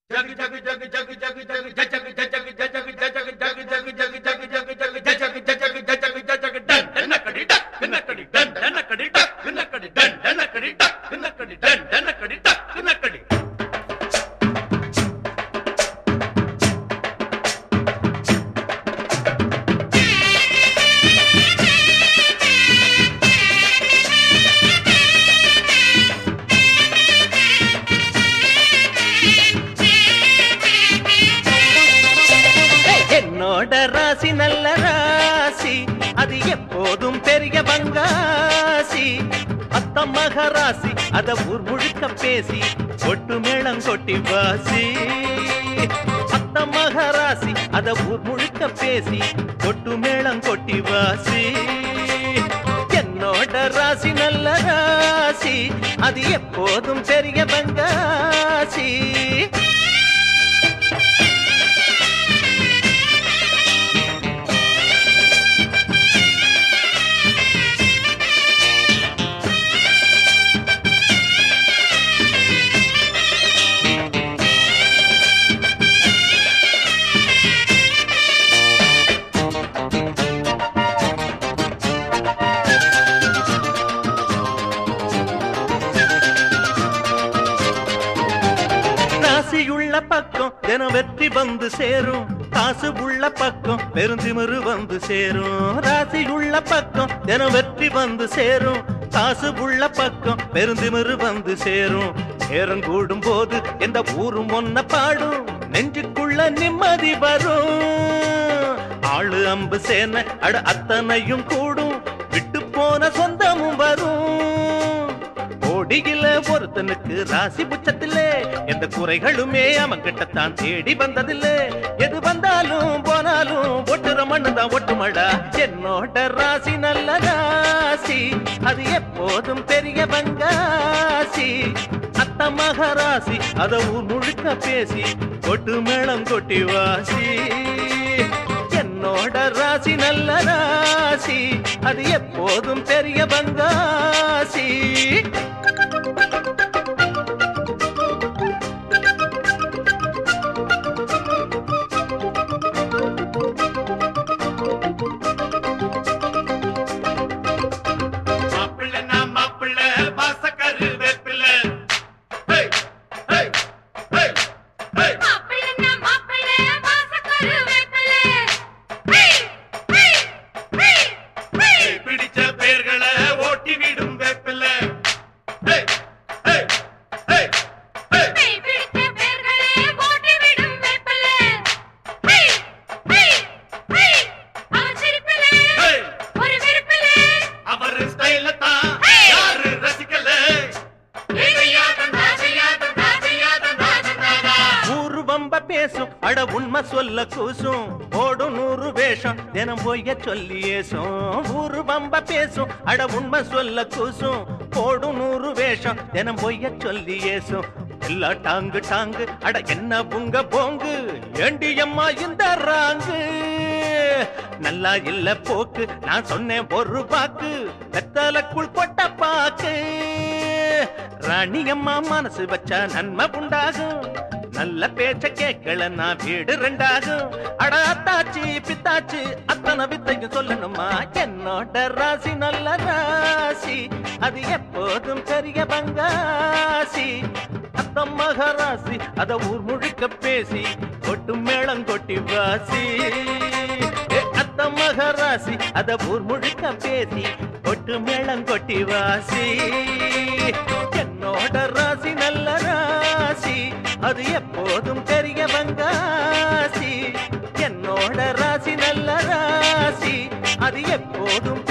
என்னோட ராசி நல்ல ராசி அது எப்போதும் பெரிய பங்காசி அத்த மகராசி அத ஊர் முழுக்க பேசி ஒட்டு மேளம் கொட்டி வாசி அத்த மகராசி அத ஊர் முழுக்க பேசி ஒட்டு மேளம் கொட்டி வாசி என்னோட ராசி நல்ல ராசி அது எப்போதும் பெரிய பங்காசி ராசியுள்ள பக்கம் தினம் வெற்றி வந்து சேரும் காசு உள்ள பக்கம் பெருந்திமிரு வந்து சேரும் ராசியுள்ள பக்கம் தினம் வெற்றி வந்து சேரும் காசு உள்ள பக்கம் பெருந்திமிரு வந்து சேரும் நேரம் கூடும் போது எந்த ஊரும் ஒன்ன பாடும் நெஞ்சுக்குள்ள நிம்மதி வரும் ஆளு அம்பு சேன அட அத்தனையும் கூடும் விட்டு போன சொந்தமும் வரும் கோடியில ஒருத்தனுக்கு ராசி புச்சத்திலே எந்த குறைகளுமே அவன் கிட்டத்தான் தேடி வந்ததில்லை எது வந்தாலும் போனாலும் ஒட்டுற மண்ணு தான் ஒட்டுமடா என்னோட ராசி நல்ல ராசி அது எப்போதும் பெரிய பங்காசி அத்த மகராசி அத ஊர் முழுக்க பேசி கொட்டு மேளம் கொட்டி வாசி என்னோட ராசி நல்ல ராசி அது எப்போதும் பெரிய பங்காசி மாப்பிள்ளனா மாப்பிள்ள வாசக்கரு வேப்பில ஹே ஹே ஹே ஹே மாப்பிள்ளை மாப்பிள்ளை வாசக்கரு வேப்பிலை ஹே ஹே ஹே ஹே பிடிச்ச பேர்களை ஓட்டி விடும் வேப்பில ஹே ஹே ஹே ஹே பேய் பிடித்த பேர்களே ஓட்டி விடும் வேப்பிலை ஹே ஹே ஹே அவன் சிரிப்பிலே ஹே ஒரு விருப்பிலே அவர் ஸ்டைல தான் ஹே! யாரு ரசிக்கல இதையாட்டம் ராஜையாட்டம் ராஜையாட்டம் ராஜதாதா ஊரு வம்ப பேசும் அட உண்மை சொல்ல கூசும் ஓடும் நூறு வேஷம் தினம் பொய்ய சொல்லி ஏசும் ஊரு வம்ப பேசும் அட உண்மை சொல்ல கூசும் ஓடும் நூறு வேஷம் தினம் பொய்ய சொல்லி ஏசும் எல்லா டாங்கு டாங்கு அட என்ன புங்க போங்கு ஏண்டி அம்மா இந்த ராங்கு நல்லா இல்ல போக்கு நான் சொன்னேன் ஒரு பாக்கு வெத்தலக்குள் கொட்ட பாக்கு ராணி அம்மா மனசு வச்சா நன்மை உண்டாகும் நல்ல பேச்ச கேட்கல நான் வீடு ரெண்டாகும் அட அத்தாச்சி பித்தாச்சி அத்தனை வித்தையும் சொல்லணுமா என்னோட ராசி நல்ல ராசி அது எப்போதும் பெரிய பங்காசி அத்தம் மகராசி அத ஊர் முழுக்க பேசி கொட்டு மேளம் கொட்டி வாசி ஏ, அத்த மகராசி அத ஊர் முழுக்க பேசி கொட்டு மேளம் கொட்டி வாசி என்னோட ராசி நல்ல ராசி அது எப்போதும் பெரிய பங்காசி என்னோட ராசி நல்ல ராசி அது எப்போதும்